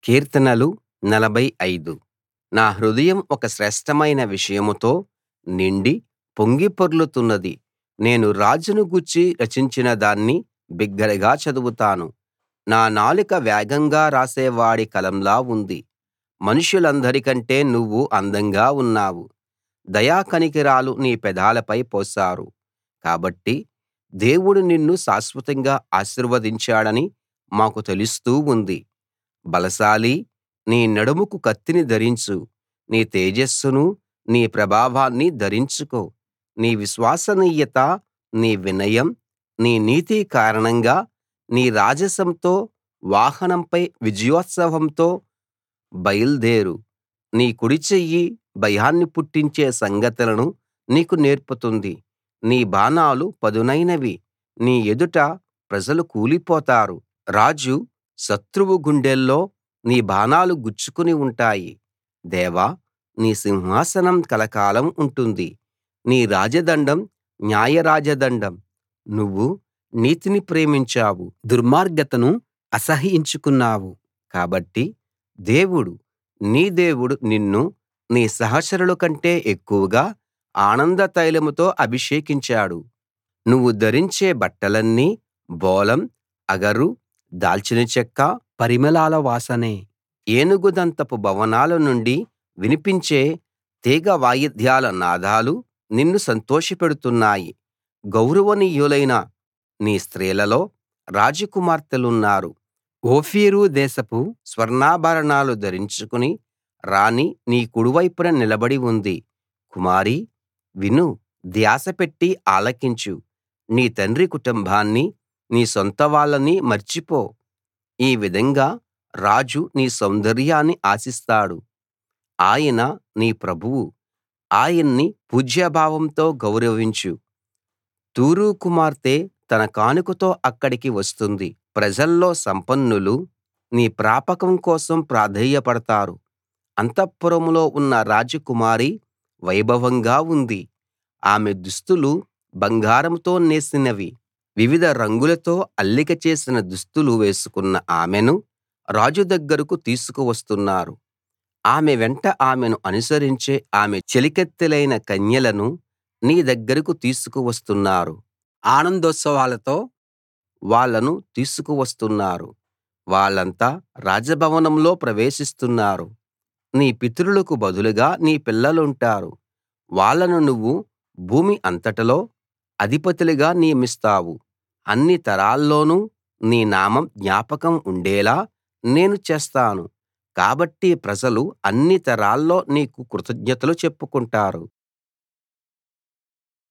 కీర్తనలు 45 నా హృదయం ఒక శ్రేష్ఠమైన విషయంతో నిండి పొంగిపొర్లుతున్నది నేను రాజును గూర్చి రచించిన దాన్ని బిగ్గరగా చదువుతాను నా నాలుక వేగంగా రాసేవాడి కలంలా ఉంది మనుషులందరికంటే నువ్వు అందంగా ఉన్నావు దయా కనికరాలు నీ పెదాలపై పోశారు కాబట్టి దేవుడు నిన్ను శాశ్వతంగా ఆశీర్వదించాడని మాకు తెలుస్తూ ఉంది బలశాలీ నీ నడుముకు కత్తిని ధరించు నీ తేజస్సును నీ ప్రభావాన్ని ధరించుకో నీ విశ్వసనీయత నీ వినయం నీ నీతి కారణంగా నీ రాజసంతో వాహనంపై విజయోత్సాహంతో బయల్దేరు నీ కుడిచెయ్యి భయాన్ని పుట్టించే సంగతులను నీకు నేర్పుతుంది నీ బాణాలు పదునైనవి నీ ఎదుట ప్రజలు కూలిపోతారు రాజు శత్రువు గుండెల్లో నీ బాణాలు గుచ్చుకుని ఉంటాయి దేవా నీ సింహాసనం కలకాలం ఉంటుంది నీ రాజదండం న్యాయ రాజదండం నువ్వు నీతిని ప్రేమించావు దుర్మార్గతను అసహ్యించుకున్నావు కాబట్టి దేవుడు నీ దేవుడు నిన్ను నీ సహచరుల కంటే ఎక్కువగా ఆనంద తైలంతో అభిషేకించాడు నువ్వు ధరించే బట్టలన్నీ బోళం అగరు దాల్చిన చెక్క పరిమళాల వాసనే ఏనుగు దంతపు భవనాల నుండి వినిపించే తీగ వాయిద్యాల నాదాలు నిన్ను సంతోషపెడుతున్నాయి గౌరవనీయులైన నీ స్త్రీలలో రాజకుమార్తెలున్నారు ఓఫీరు దేశపు స్వర్ణాభరణాలు ధరించుకుని రాణి నీ కుడివైపున నిలబడి ఉంది కుమారీ విను ధ్యాస పెట్టి ఆలకించు నీ తండ్రి కుటుంబాన్ని నీ సొంతవాళ్ళని మర్చిపో ఈ విధంగా రాజు నీ సౌందర్యాన్ని ఆశిస్తాడు ఆయన నీ ప్రభువు ఆయన్ని పూజ్యభావంతో గౌరవించు తూరు కుమార్తె తన కానుకతో అక్కడికి వస్తుంది ప్రజల్లో సంపన్నులు నీ ప్రాపకం కోసం ప్రాధేయపడతారు అంతఃపురంలో ఉన్న రాజకుమారి వైభవంగా ఉంది ఆమె దుస్తులు బంగారంతో నేసినవి వివిధ రంగులతో అల్లిక చేసిన దుస్తులు వేసుకున్న ఆమెను రాజు దగ్గరకు తీసుకు వస్తున్నారు ఆమె వెంట ఆమెను అనుసరించే ఆమె చెలికత్తెలైన కన్యలను నీ దగ్గరకు తీసుకు వస్తున్నారు ఆనందోత్సవాలతో వాళ్ళను తీసుకు వస్తున్నారు వాళ్ళంతా రాజభవనంలో ప్రవేశిస్తున్నారు నీ పితరులకు బదులుగా నీ పిల్లలుంటారు వాళ్ళను నువ్వు భూమి అంతటిలో అధిపతులుగా నియమిస్తావు అన్ని తరాల్లోనూ నీ నామం జ్ఞాపకం ఉండేలా నేను చేస్తాను కాబట్టి ప్రజలు అన్ని తరాల్లో నీకు కృతజ్ఞతలు చెప్పుకుంటారు